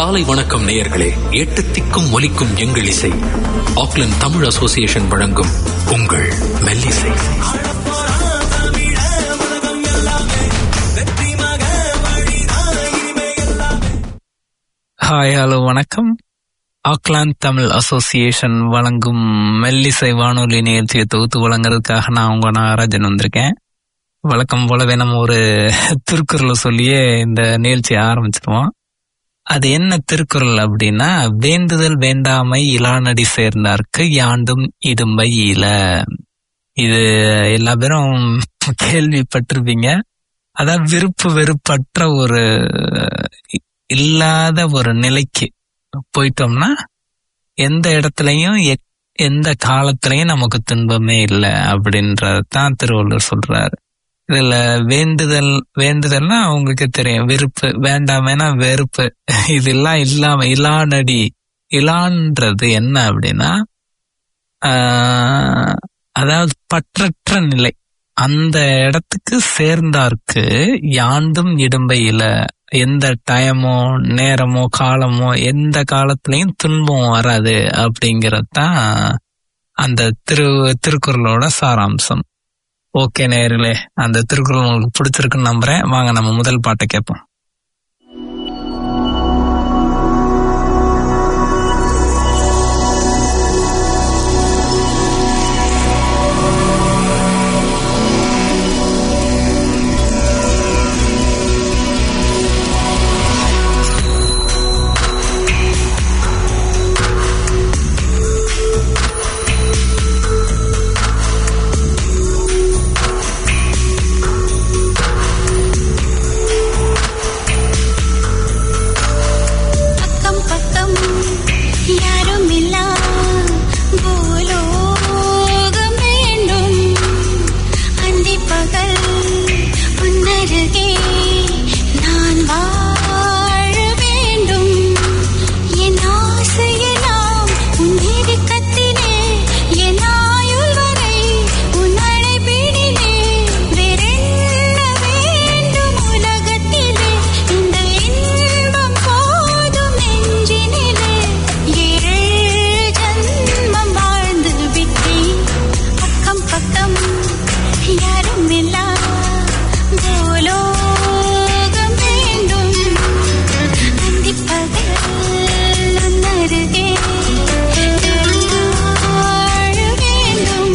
காலை வணக்கம் நேயர்களே எட்டு திக்கும் ஒலிக்கும் எங்கள் இசை ஆக்லாந்து தமிழ் அசோசியேஷன் வழங்கும் உங்கள் மெல்லிசை ஹாய் ஹலோ வணக்கம் ஆக்லாந்து தமிழ் அசோசியேஷன் வழங்கும் மெல்லிசை வானொலி நிகழ்ச்சியை தொகுத்து வழங்குறதுக்காக நான் உங்க நாகராஜன் வந்திருக்கேன் வழக்கம் போலவே நம்ம ஒரு திருக்குறளை சொல்லியே இந்த நிகழ்ச்சியை ஆரம்பிச்சிருவோம் அது என்ன திருக்குறள் அப்படின்னா வேண்டுதல் வேண்டாமை இலானடி சேர்ந்தார்க்கு யாண்டும் இடும்பை இல இது எல்லா பேரும் கேள்விப்பட்டிருப்பீங்க அதான் விருப்பு வெறுப்பற்ற ஒரு இல்லாத ஒரு நிலைக்கு போயிட்டோம்னா எந்த இடத்துலயும் எ- எந்த காலத்திலயும் நமக்கு துன்பமே இல்லை அப்படின்றதான் திருவள்ளுவர் சொல்றாரு இதுல வேண்டுதல் வேண்டுதல்னா உங்களுக்கு தெரியும் விருப்பு வேண்டாமேனா வெறுப்பு இதெல்லாம் இல்லாம இலானடி இலான்றது என்ன அப்படின்னா ஆஹ், அதாவது பற்றற்ற நிலை அந்த இடத்துக்கு சேர்ந்தார்க்கு யாண்டும் இடும்பையில எந்த டைமோ நேரமோ காலமோ எந்த காலத்திலயும் துன்பம் வராது அப்படிங்கறது தான் அந்த திரு திருக்குறளோட சாராம்சம் ஓகே நேயர்களே அந்த திருக்குறள் உங்களுக்கு பிடிச்சிருக்குன்னு நம்புறேன் வாங்க நம்ம முதல் பாட்டை கேட்போம் அக்கம் பக்கம் யாரும் இல்லா பூலோகம் வேண்டும் அந்தி பகல் உன்னருகே நான் வாழ வேண்டும் என் ஆசையெல்லாம் உன் நெருக்கத்திலே என் ஆயுள் வரை உன் அழைப்பினிலே வேறென்ன வேண்டும் உலகத்திலே இந்த இன்பம் போதும் நெஞ்சினிலே ஏழு ஜன்மம் வாழ்ந்து விட்டேன் அக்கம் பக்கம் யாரும் இல்லா பூலோகம் வேண்டும் அந்திப்பகல் உன்னருகே வாழ வேண்டும்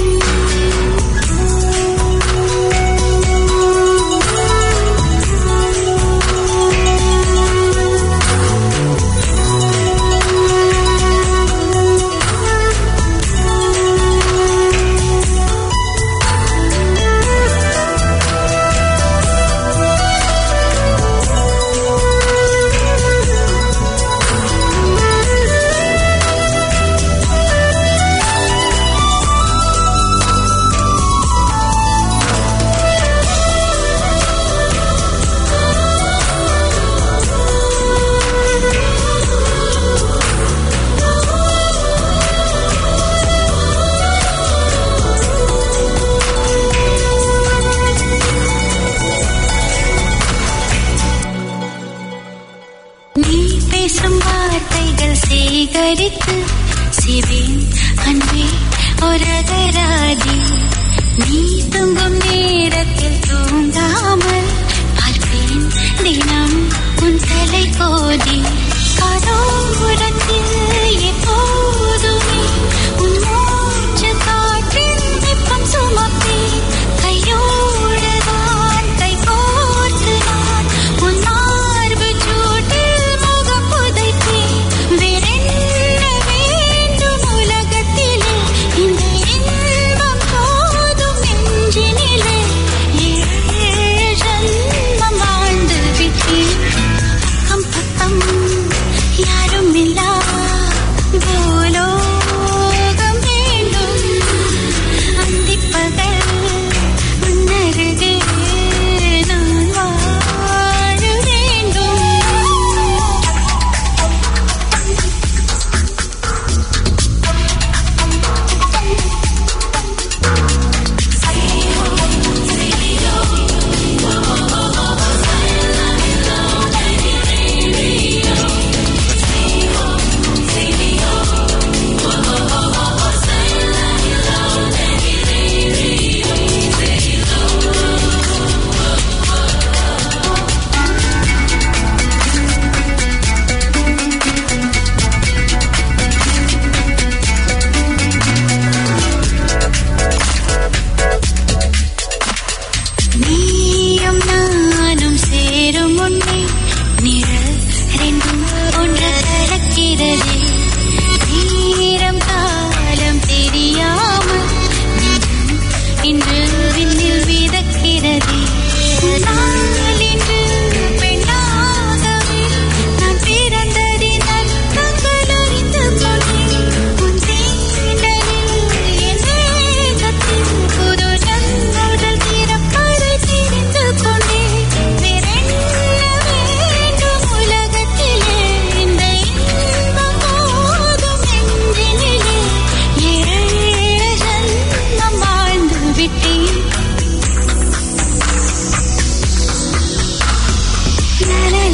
நீ பேசும் வார்த்தைகள் சேகரித்து சிவேன் அன்பே ஒரகராதி நீ தூங்கும் நேரத்தில் தூங்காமல் பார்ப்பேன் தினம் உன் தலை கோதி கரோபுரத்தில் எப்போதுமே உன் மூச்சு காற்றின் வெப்பம் சுமப்பேன் கையோடுதான் கை கோர்த்து நான் உன் மார்பு சூட்டில் முகம் புதைப்பேன் வேறென்ன வேண்டும் உலகத்திலே இந்த இன்பம் போதும் நெஞ்சினிலே ஏழு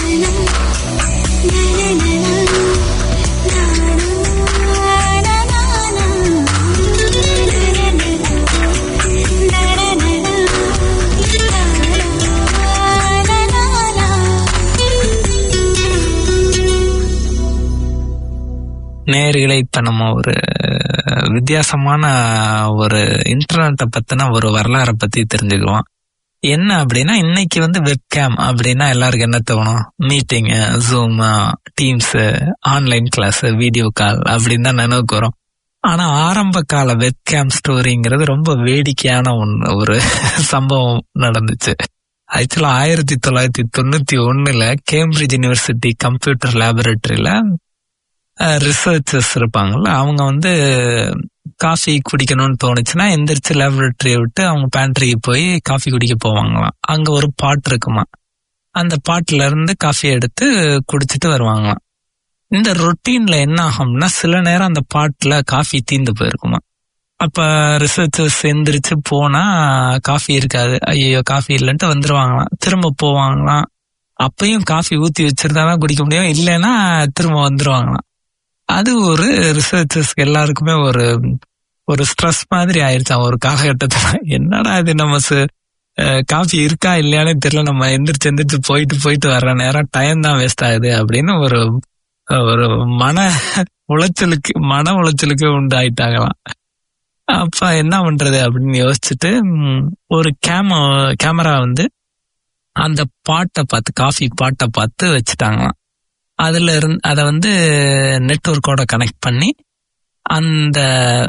நேர்களை இப்ப நம்ம ஒரு வித்தியாசமான ஒரு இன்டர்நெட்டை பத்தின ஒரு வரலாறை பத்தி தெரிஞ்சுக்குவோம் என்ன அப்படின்னா இன்னைக்கு வந்து வெப்கேம் அப்படின்னா எல்லாருக்கும் என்ன தோணும் meeting Zoom Teams online class video call அப்படின்னு தான் நினைவுக்கு வரும் ஆனா ஆரம்ப கால வெப்கேம் ஸ்டோரிங்கிறது ரொம்ப வேடிக்கையான ஒன்று ஒரு சம்பவம் நடந்துச்சு ஆக்சுவலா ஆயிரத்தி தொள்ளாயிரத்தி தொண்ணூத்தி ஒண்ணுல கேம்பிரிட்ஜ் யூனிவர்சிட்டி கம்ப்யூட்டர் லேபரேட்டரியில ரிசர்ச்சர்ஸ் இருப்பாங்கல்ல அவங்க வந்து காஃபி குடிக்கணும்னு தோணுச்சுன்னா எந்திரிச்சு லேபரேட்டரியை விட்டு அவங்க பேண்ட்ரிக்கு போய் காஃபி குடிக்க போவாங்களாம் அங்க ஒரு பாட் இருக்குமா அந்த பாட்டுல இருந்து காஃபி எடுத்து குடிச்சிட்டு வருவாங்களாம் இந்த ரொட்டீன்ல என்ன ஆகும்னா சில நேரம் அந்த பாட்டுல காஃபி தீந்து போயிருக்குமா அப்ப ரிசர்ச்சர்ஸ் எந்திரிச்சு போனா காஃபி இருக்காது ஐயோ காஃபி இல்லைன்ட்டு வந்துருவாங்களாம் திரும்ப போவாங்களாம் அப்பயும் காஃபி ஊத்தி வச்சிருந்தாதான் குடிக்க முடியும் இல்லைன்னா திரும்ப வந்துருவாங்களாம் அது ஒரு ரிசர்ச்சர்ஸ்க்கு எல்லாருக்குமே ஒரு ஒரு ஸ்ட்ரெஸ் மாதிரி ஆயிருச்சான் ஒரு காலகட்டத்துல என்னடா இது நம்ம காஃபி இருக்கா இல்லையானே தெரியல நம்ம எந்திரிச்சு எந்திரிச்சு போயிட்டு போயிட்டு வர்ற நேரம் டைம் தான் வேஸ்ட் ஆகுது அப்படின்னு ஒரு ஒரு மன உளைச்சலுக்கு மன உளைச்சலுக்கு உண்டாயிட்டாங்களாம் அப்ப என்ன பண்றது அப்படின்னு யோசிச்சுட்டு ஒரு கேம கேமரா வந்து அந்த பாட்டை பார்த்து காஃபி பாட்டை பார்த்து வச்சுட்டாங்களாம் அதுல இருந்து அதை வந்து நெட்ஒர்க்கோட கனெக்ட் பண்ணி அந்த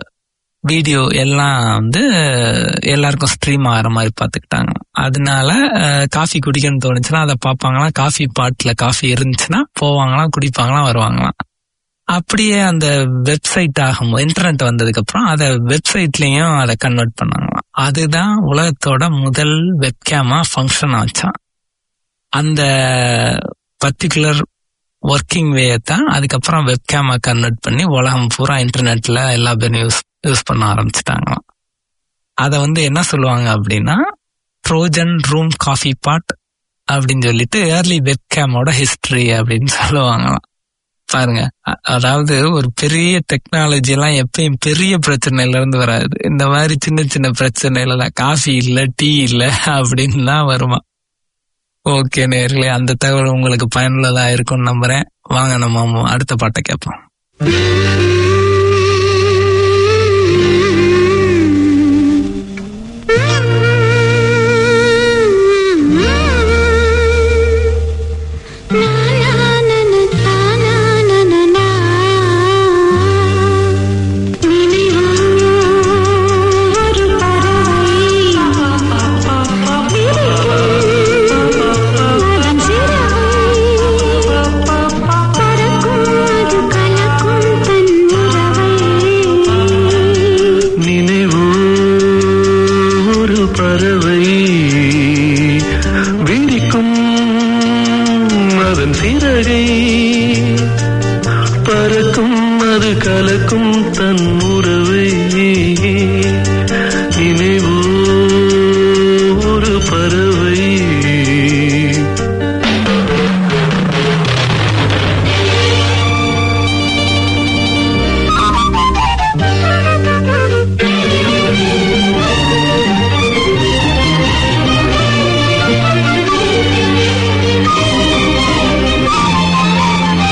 வீடியோ எல்லாம் வந்து எல்லாருக்கும் ஸ்ட்ரீம் ஆகிற மாதிரி பார்த்துக்கிட்டாங்க அதனால காஃபி குடிக்கணும்னு தோணுச்சுன்னா அதை பார்ப்பாங்களாம் காஃபி பாட்டில் காஃபி இருந்துச்சுன்னா போவாங்களாம் குடிப்பாங்களாம் வருவாங்களாம் அப்படியே அந்த வெப்சைட் ஆகும் இன்டர்நெட் வந்ததுக்கு அப்புறம் அதை வெப்சைட்லயும் அதை கன்வெர்ட் பண்ணாங்களாம் அதுதான் உலகத்தோட முதல் வெப்கேமா ஃபங்க்ஷன் ஆச்சான் அந்த பர்டிகுலர் ஒர்க்கிங் வே தான் அதுக்கப்புறம் வெப்கேமா கன்வெர்ட் பண்ணி உலகம் பூரா இன்டர்நெட்ல எல்லா பேரும் யூஸ் யூஸ் பண்ண ஆரம்பிச்சிட்டாங்களாம் அதை வந்து என்ன சொல்லுவாங்க அப்படின்னா ட்ரோஜன் ரூம் காஃபி பாட் அப்படின்னு சொல்லிட்டு ஏர்லி வெப்கேமோட ஹிஸ்டரி அப்படின்னு சொல்லுவாங்களாம் பாருங்க அதாவது ஒரு பெரிய டெக்னாலஜி எல்லாம் எப்பயும் பெரிய பிரச்சனையில இருந்து வராது இந்த மாதிரி சின்ன சின்ன பிரச்சனையில தான் காஃபி இல்ல டீ இல்ல அப்படின்னு தான் வருமா ஓகே நேர்களே அந்த தகவல் உங்களுக்கு பயனுள்ளதா இருக்கும்னு நம்புறேன் வாங்க நம்ம அடுத்த பாட்டை கேட்போம்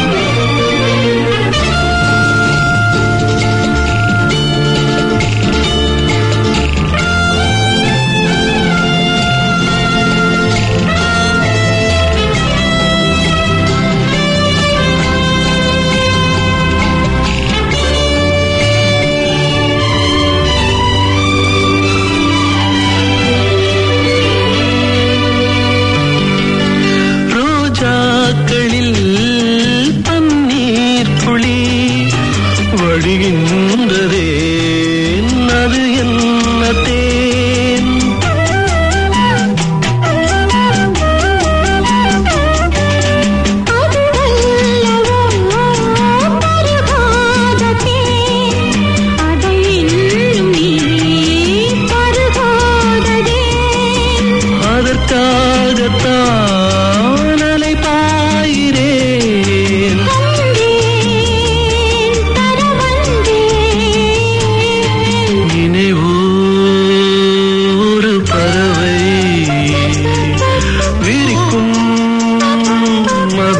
Thank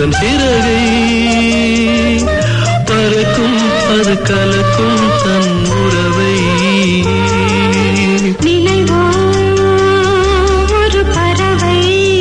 அதன் சிறகை பறக்கும் அது கலக்கும் தன் உறவை நினைவோ ஒரு பறவை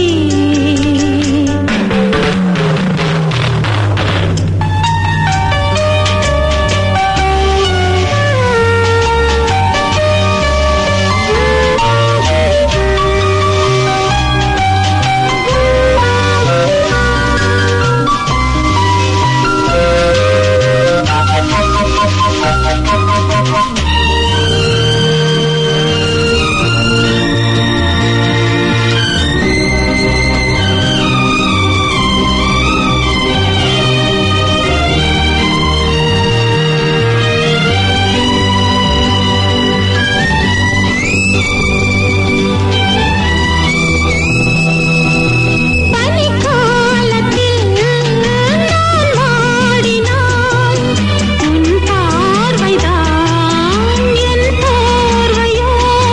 பனிக்காலத்தில் நான் வாடினால் உன் பார்வைதான் என் போர்வையோ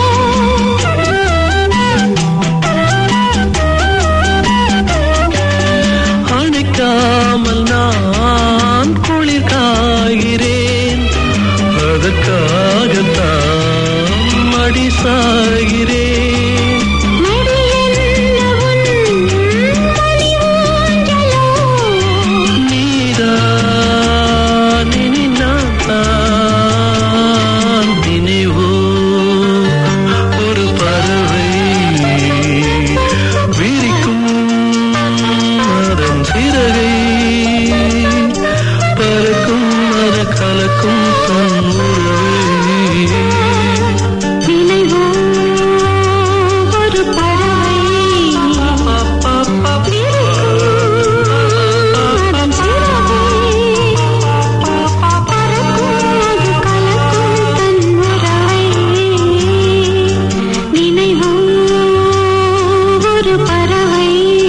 அணைக்காமல் நான் குளிர் காகிறேன் அதற்காகத்தான் மடி சாகிறேன் மடி என்ன உன் மணி ஊஞ்சலோ நீதான் இனி நான் தான் நினைவோ ஒரு பறவை விரிக்கும் அதன் சிறகை பறக்கும் அது கலக்கும் தன் உறவை நினைவோ ஒரு பறவை அதன் சிறகை பறக்கும் அது கலக்கும் தன் உறவை நினைவோ ஒரு பறவை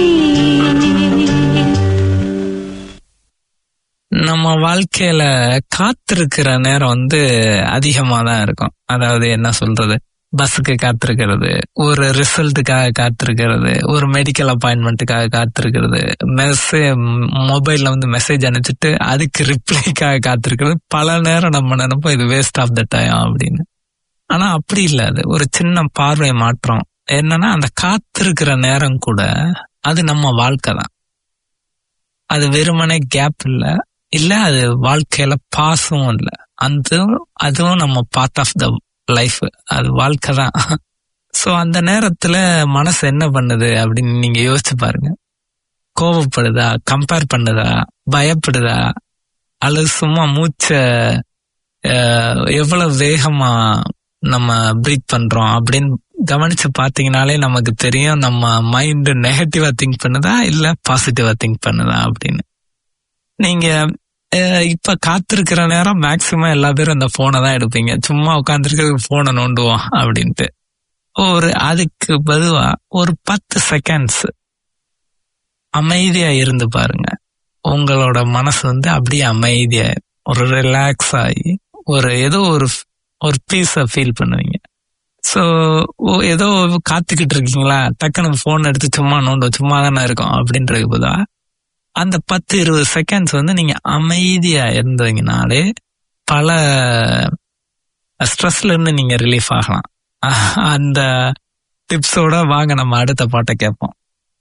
நம்ம வாழ்க்கையில காத்திருக்கிற நேரம் வந்து அதிகமா தான் இருக்கும் அதாவது என்ன சொல்றது பஸ்ஸுக்கு காத்திருக்கிறது ஒரு ரிசல்ட்டுக்காக காத்திருக்கிறது ஒரு மெடிக்கல் அப்பாயின்மெண்ட்டுக்காக காத்திருக்கிறது மெசேஜ் மொபைல்ல வந்து மெசேஜ் அனுப்பிச்சிட்டு அதுக்கு ரிப்ளைக்காக காத்திருக்கிறது பல நேரம் நம்ம நினைப்போம் இது வேஸ்ட் ஆஃப் த டைம் அப்படின்னு ஆனா அப்படி இல்ல அது ஒரு சின்ன பார்வை மாற்றம் என்னன்னா அந்த காத்திருக்கிற நேரம் கூட அது நம்ம வாழ்க்கை தான் அது வெறுமனே கேப் இல்ல இல்ல அது வாழ்க்கையில பாசமும் இல்ல அந்த அதுவும் நம்ம பார்ட் ஆஃப் த லைஃப் அது வாழ்க்கை தான் சோ அந்த நேரத்துல மனசு என்ன பண்ணுது அப்படின்னு நீங்க யோசிச்சு பாருங்க கோவப்படுதா கம்பேர் பண்ணுதா பயப்படுதா அல்லது சும்மா மூச்ச அஹ், எவ்வளவு வேகமா நம்ம பிரீத் பண்றோம் அப்படின்னு கவனிச்சு பாத்தீங்கனாலே நமக்கு தெரியும் நம்ம மைண்ட் நெகட்டிவா திங்க் பண்ணுதா இல்ல பாசிட்டிவா திங்க் பண்ணுதா அப்படின்னு நீங்க அஹ், இப்ப காத்திருக்கிற நேரம் மேக்சிமம் எல்லா பேரும் அந்த போனை தான் எடுப்பீங்க சும்மா உட்காந்துருக்கிறதுக்கு போனை நோண்டுவோம் அப்படின்ட்டு ஒரு அதுக்கு பதுவா ஒரு பத்து செகண்ட்ஸ் அமைதியா இருந்து பாருங்க உங்களோட மனசு வந்து அப்படியே அமைதியா ஒரு ரிலாக்ஸ் ஆகி ஒரு ஏதோ ஒரு ஒரு பீஸ ஃபீல் பண்ணுவீங்க ஸோ ஏதோ காத்துக்கிட்டு இருக்கீங்களா டக்குன்னு ஃபோன் எடுத்து சும்மா நோண்டும் சும்மா தானே இருக்கும் அப்படின்றது போதா அந்த பத்து இருபது செகண்ட்ஸ் வந்து நீங்க அமைதியா இருந்தீங்கனாலே பல ஸ்ட்ரெஸ்ல இருந்து நீங்க ரிலீஃப் ஆகலாம் அஹ் அந்த டிப்ஸோட வாங்க நம்ம அடுத்த பாட்டை கேட்போம்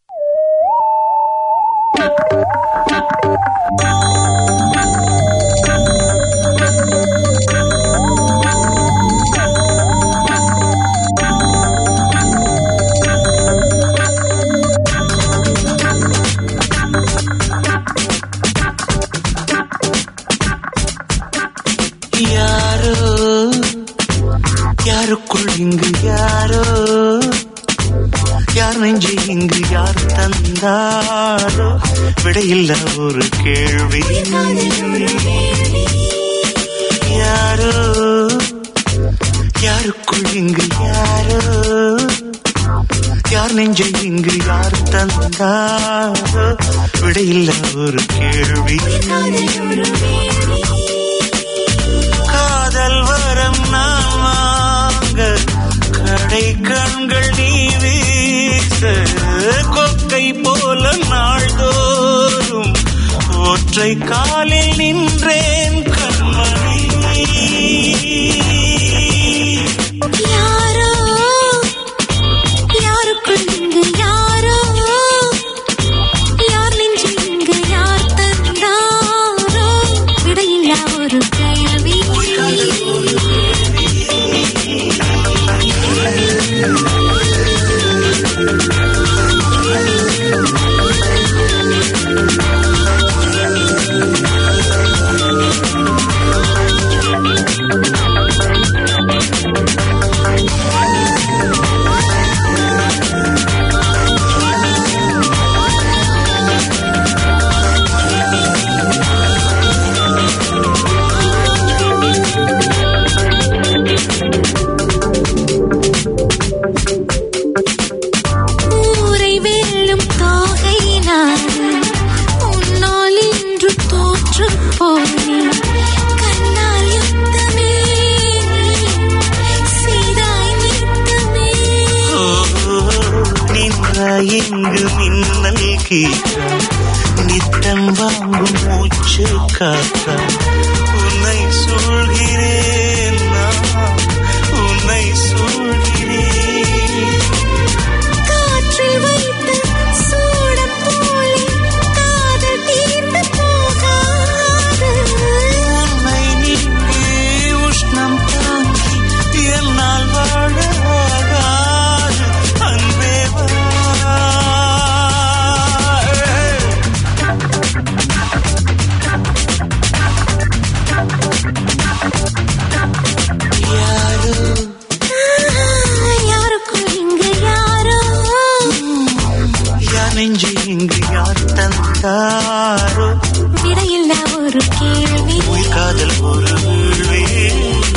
யாரோ யாருக்குள் இங்கு யாரோ யார் நெஞ்சு இங்கு யார் தந்தாரோ விடையில்ல ஒரு கேள்வி யாரோ யாருக்குள் இங்கு யாரோ யார் நெஞ்சை இங்கு யார் தந்தாரோ விடையில்ல ஒரு கேள்வி காதல் வரம் நான் வாங்க கடை கண்கள் நீ வீச கொக்கை போல நாள்தோறும் ஒற்றை காலில் நின்றேன் கண்மணி யாரோ யாருக்குள் இங்கு யாரோ யார் நெஞ்சில் இங்கு யார் தந்தாரோ விடையில்லா ஒரு கேள்வி ஊரை வெல்லும் தோகை நாடு உன்னால் இன்று தோற்று போனேன் கண்ணால் யுத்தமே செய்தாய் நித்தமே நின்ற இங்கு மின்னல் கீற்றா நித்தம் வாங்கும் மூச்சு காத்தா உன்னை சொல்கிறேன் நான் உன்னை சொல்கிறேன் காற்றில் வைத்து சூடப் போலே காதல் தீர்ந்து போகாது உன்னை நீக்கி உஷ்ணம் தாங்கி என்னால் வாழ ஆகாது அன்பே வா. யாரோ யாருக்குள் இங்கு யாரோ யார் நெஞ்சு இங்கு யார் தந்தாரோ விடையில்லா ஒரு கேள்வி உயிர் காதல் ஒரு வீழ்வே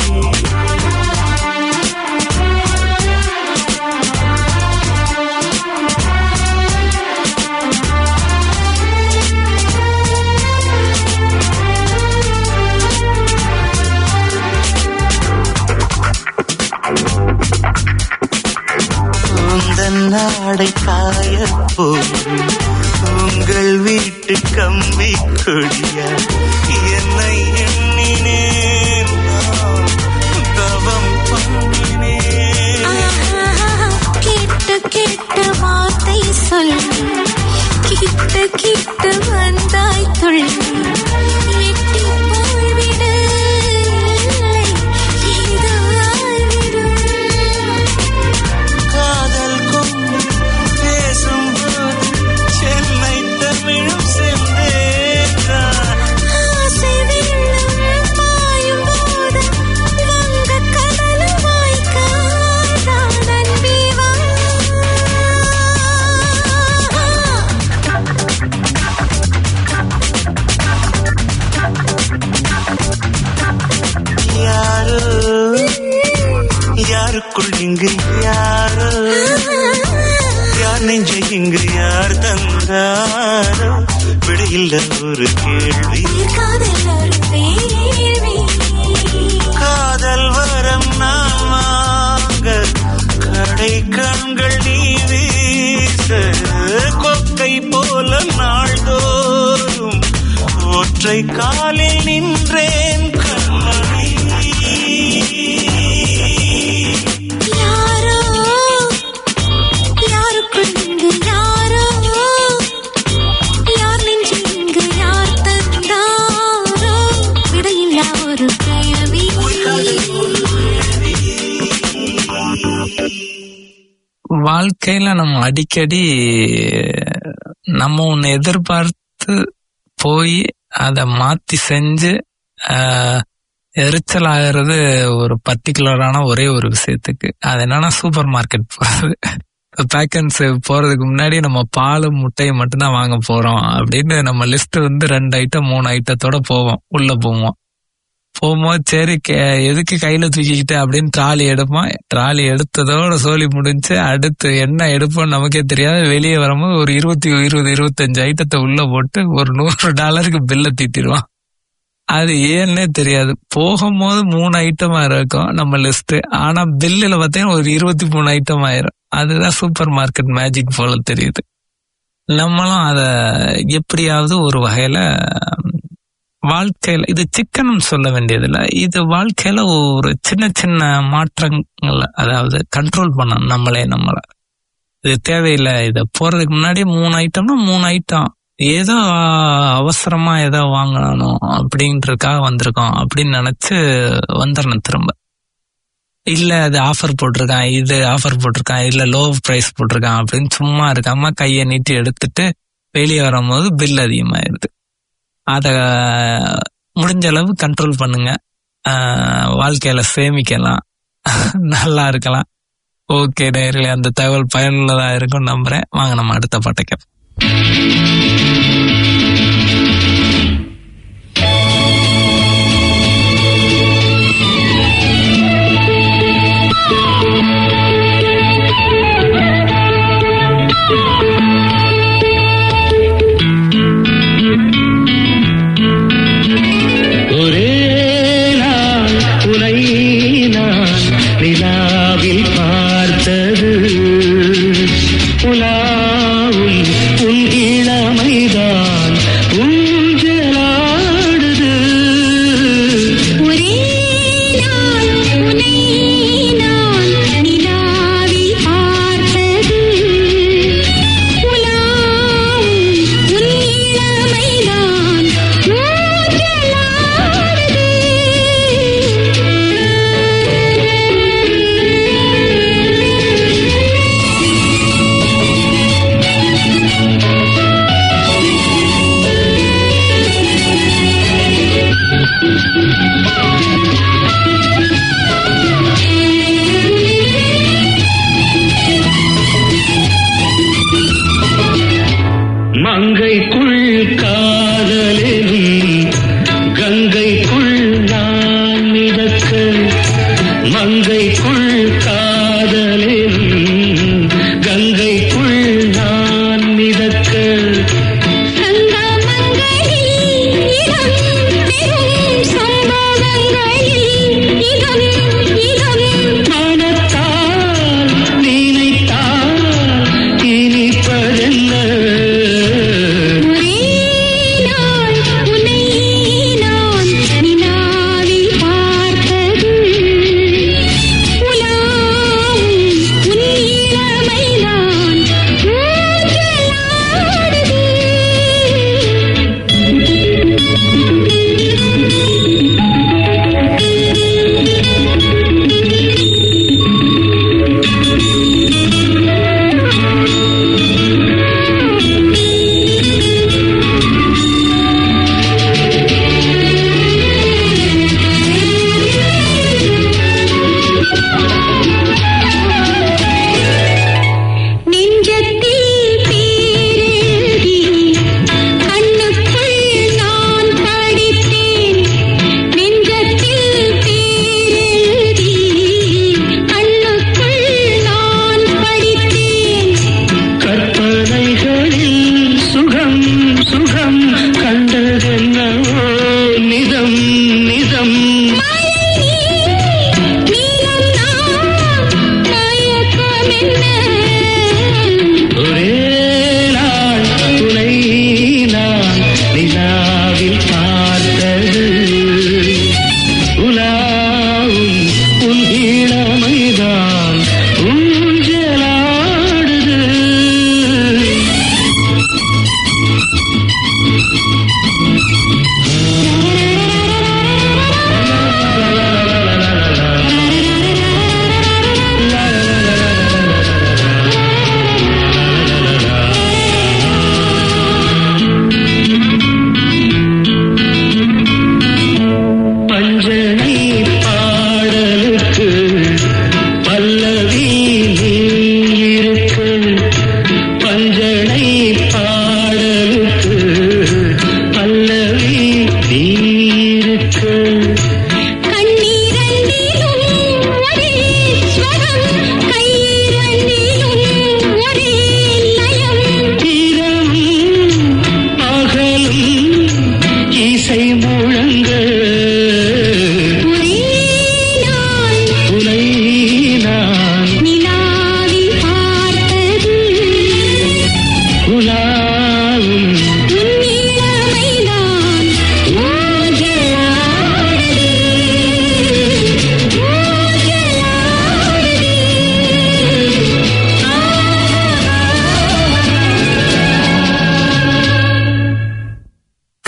உந்தன் நாடை காய போகும் உங்கள் வீட்டு கம்பி கொடிய என்னை எண்ணினேன் நான் தவம் பண்ணினேன் ஆஹா, கேட்டு கேட்டு வார்த்தை சொல்லி கிட்ட கிட்ட வந்தாய் துள்ளி எட்டி போய்விடு இல்லை, ஏதோ ஆய்விடும். காதல் கொண்டு பேசும்போது சென்னை தமிழும் சென்றேன் ஆசை வெள்ளம் பாயும் போது வங்கக் கடலும் வாய்க்காதா நன்பி வா. யாரோ யாருக்குள் இங்கு யாரோ யார் நெஞ்ச இங்கு யார் தந்தாரோ விடையில்ல ஒரு கேள்வி காதல் ஒரு வேள்வி. காதல் வரம் நாம் வாங்க கடை கண்கள் நீ வீச கொக்கை போல நாள்தோறும் ஒற்றை காலில் நின்றேன் கண்மணி யாரோ யாருக்குள் இங்கு யாரோ யார் நெஞ்சில் இங்கு யார் தந்தாரோ விடையில்லா ஒரு கேள்வி வாழ்க்கையில நம்ம அடிக்கடி நம்ம ஒண்ணு எதிர்பார்த்து போய் அதை மாத்தி செஞ்சு ஆஹ், எரிச்சல் ஆகிறது ஒரு பர்டிகுலரான ஒரே ஒரு விஷயத்துக்கு அது என்னன்னா சூப்பர் மார்க்கெட் போறது பேக்கன்ஸ் போறதுக்கு முன்னாடி நம்ம பாலும் முட்டையும் மட்டும்தான் வாங்க போறோம் அப்படின்னு நம்ம லிஸ்ட் வந்து ரெண்டு ஐட்டம் மூணு ஐட்டத்தோட போவோம் உள்ள போவோம் போகும்போது சரி கே- எதுக்கு கையில தூக்கிக்கிட்டு அப்படின்னு ட்ராலி எடுப்போம் ட்ராலி எடுத்ததோட சோலி முடிஞ்சு அடுத்து என்ன எடுப்போம் நமக்கே தெரியாது வெளியே வரும்போது ஒரு இருபத்தி இருபது இருபத்தஞ்சு ஐட்டத்தை உள்ள போட்டு ஒரு நூறு டாலருக்கு பில்ல தீட்டிடுவான் அது ஏன்னே தெரியாது போகும்போது மூணு ஐட்டமா இருக்கும் நம்ம லிஸ்ட் ஆனா பில்லுல பார்த்தீங்கன்னா ஒரு இருபத்தி மூணு ஐட்டம் ஆயிரும் அதுதான் சூப்பர் மார்க்கெட் மேஜிக் போல தெரியுது நம்மளும் அத எப்படியாவது ஒரு வகையில வாழ்க்கையில இது சிக்கனம் சொல்ல வேண்டியதில்ல இது வாழ்க்கையில ஒரு சின்ன சின்ன மாற்றங்கள் அதாவது கண்ட்ரோல் பண்ணணும் நம்மளே நம்மள இது தேவையில்லை இத போறதுக்கு முன்னாடி மூணு ஐட்டம்னா மூணு ஐட்டம் ஏதோ அவசரமா ஏதோ வாங்கணும் அப்படின்றதுக்காக வந்திருக்கோம் அப்படின்னு நினைச்சு வந்துடணும் திரும்ப இல்ல அது ஆஃபர் போட்டிருக்கான் இது ஆஃபர் போட்டிருக்கான் இல்ல லோ பிரைஸ் போட்டிருக்கான் அப்படின்னு சும்மா இருக்காம கையை நீட்டி எடுத்துட்டு வெளியே வரும்போது பில் அதிகமாயிருது அத முடிஞ்ச அளவு கண்ட்ரோல் பண்ணுங்க ஆஹ் வாழ்க்கையில சேமிக்கலாம் நல்லா இருக்கலாம் ஓகே நேரில் அந்த தகவல் பயனுள்ளதா இருக்கும் நம்புறேன் வாங்க நம்ம அடுத்த பாட்டை கேட்போம் ஒரே நாள் உனை நான் நிலாவில் பார்த்தது உலாவும் உன் இளமைதான் ஊஞ்சலாடுது ஒரே நாள் உன்னை நான் நிலாவில் பார்த்தது உலாவும் உன் இளமைதான் ஊஞ்சலாடுது மங்கைக்குள் காதலிலும் கங்கைக்குள் நான் மிதக்க மங்கைக்குள் காதலிலும் கங்கைக்குள் நான் மிதக்க சங்கமங்களில் இடம் பெரும் சம்பவங்களில் இடம் இடம் மனத்தால் நினைத்தால் இனிப்பதென்ன ஒரே நாள் உன்னை நான் நிலாவில் பார்த்தது உலாவும் உன் இளமைதான் ஊஞ்சலாடுது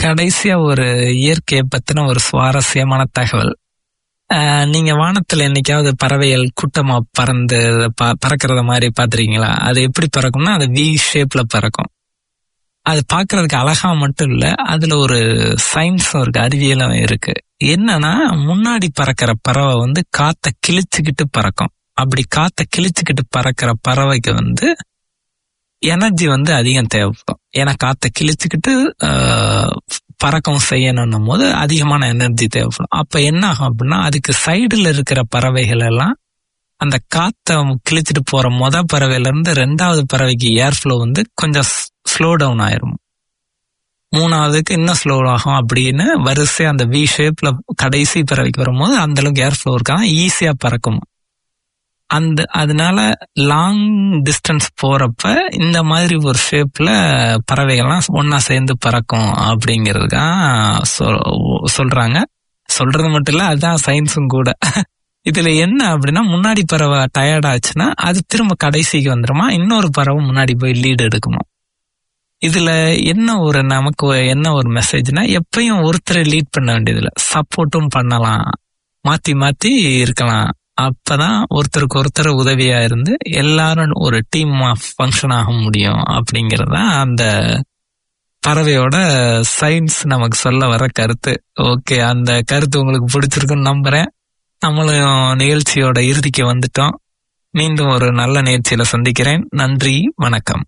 கடைசியா ஒரு இயற்கையை பத்தின ஒரு சுவாரஸ்யமான தகவல் அஹ், நீங்க வானத்துல என்னைக்காவது பறவைகள் கூட்டமா பறந்து ப- பறக்கறத மாதிரி பாத்திருக்கீங்களா அது எப்படி பறக்கும்னா அது வி ஷேப்ல பறக்கும் அது பார்க்கிறதுக்கு அழகா மட்டும் இல்ல அதுல ஒரு சயின்ஸும் இருக்கு அறிவியலும் இருக்கு என்னன்னா முன்னாடி பறக்கிற பறவை வந்து காத்த கிழிச்சுக்கிட்டு பறக்கும் அப்படி காத்த கிழிச்சுக்கிட்டு பறக்கிற பறவைக்கு வந்து எனர்ஜி வந்து அதிகம் தேவைப்படும் ஏன்னா காத்த கிழிச்சுக்கிட்டு ஆஹ், பறக்கவும் செய்யணும் போது அதிகமான எனர்ஜி தேவைப்படும் அப்ப என்ன ஆகும் அப்படின்னா அதுக்கு சைடுல இருக்கிற பறவைகள் எல்லாம் அந்த காத்த கிழிச்சிட்டு போற மொத பறவையில இருந்து ரெண்டாவது பறவைக்கு ஏர் ஃப்ளோ வந்து கொஞ்சம் ஸ்லோ டவுன் ஆயிரும் மூணாவதுக்கு இன்னும் ஸ்லோ ஆகும் அப்படின்னு வரிசை அந்த வி ஷேப்ல கடைசி பறவைக்கு வரும்போது அந்த அளவுக்கு ஏர் ஃப்ளோ இருக்காங்க ஈஸியா பறக்கும் அந்த அதனால லாங் டிஸ்டன்ஸ் போறப்ப இந்த மாதிரி ஒரு ஷேப்ல பறவைகள்லாம் ஒன்னா சேர்ந்து பறக்கும் அப்படிங்கிறதுதான் சொ- சொல்றாங்க சொல்றது மட்டும் இல்ல அதுதான் சயின்ஸும் கூட இதுல என்ன அப்படின்னா முன்னாடி பறவை டயர்ட் ஆச்சுன்னா அது திரும்ப கடைசிக்கு வந்துருமா இன்னொரு பறவை முன்னாடி போய் லீடு எடுக்குமா இதுல என்ன ஒரு நமக்கு ஒரு- என்ன ஒரு மெசேஜ்னா எப்பயும் ஒருத்தரை லீட் பண்ண வேண்டியதில்ல சப்போர்ட்டும் பண்ணலாம் மாத்தி மாத்தி இருக்கலாம் அப்பதான் ஒருத்தருக்கு ஒருத்தர் உதவியா இருந்து எல்லாரும் ஒரு டீம் ஃபங்க்ஷன் ஆக முடியும் அப்படிங்கறதா அந்த பறவையோட சயின்ஸ் நமக்கு சொல்ல வர கருத்து ஓகே அந்த கருத்து உங்களுக்கு பிடிச்சிருக்குன்னு நம்புறேன் நம்மளும் நிகழ்ச்சியோட இறுதிக்கு வந்துட்டோம் மீண்டும் ஒரு நல்ல நிகழ்ச்சியில சந்திக்கிறேன் நன்றி வணக்கம்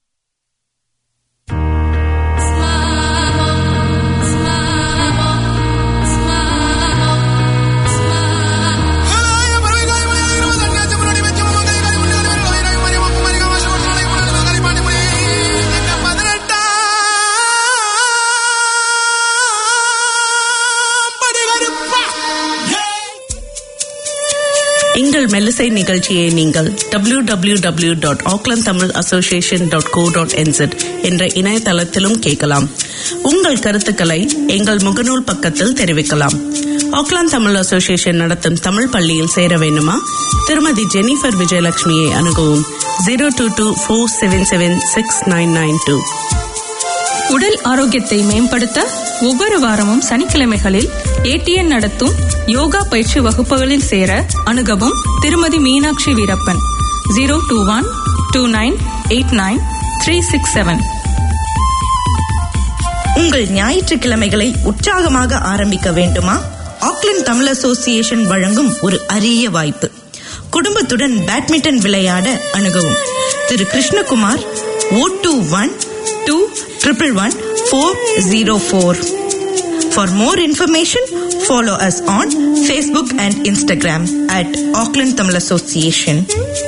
எங்கள் மெல்லிசை நிகழ்ச்சியை நீங்கள் W W W dot Auckland Tamil association dot co dot N Z என்ற இணையதளத்திலும் கேட்கலாம் உங்கள் கருத்துக்களை எங்கள் முகநூல் பக்கத்தில் தெரிவிக்கலாம் ஆக்லாந்து தமிழ் அசோசியேஷன் நடத்தும் தமிழ் பள்ளியில் சேர வேண்டுமா திருமதி ஜெனிஃபர் விஜயலட்சுமியை அணுகவும் zero two two four seven seven six nine nine two உடல் ஆரோக்கியத்தை மேம்படுத்த ஒவ்வொரு வாரமும் சனிக்கிழமைகளில் ஏடிஎன் நடத்தும் யோகா பயிற்சி வகுப்புகளில் சேர அணுகவும் திருமதி Meenakshi Veerappan zero two one two nine eight nine three six seven உங்கள் ஞாயிற்றுக்கிழமைகளை உற்சாகமாக ஆரம்பிக்க வேண்டுமா ஆக்லாந்து தமிழ் அசோசியேஷன் வழங்கும் ஒரு அரிய வாய்ப்பு குடும்பத்துடன் பேட்மிண்டன் விளையாட அணுகவும் திரு Krishnakumar o two one two triple one four zero four for more information follow us on Facebook and Instagram at Auckland Tamil association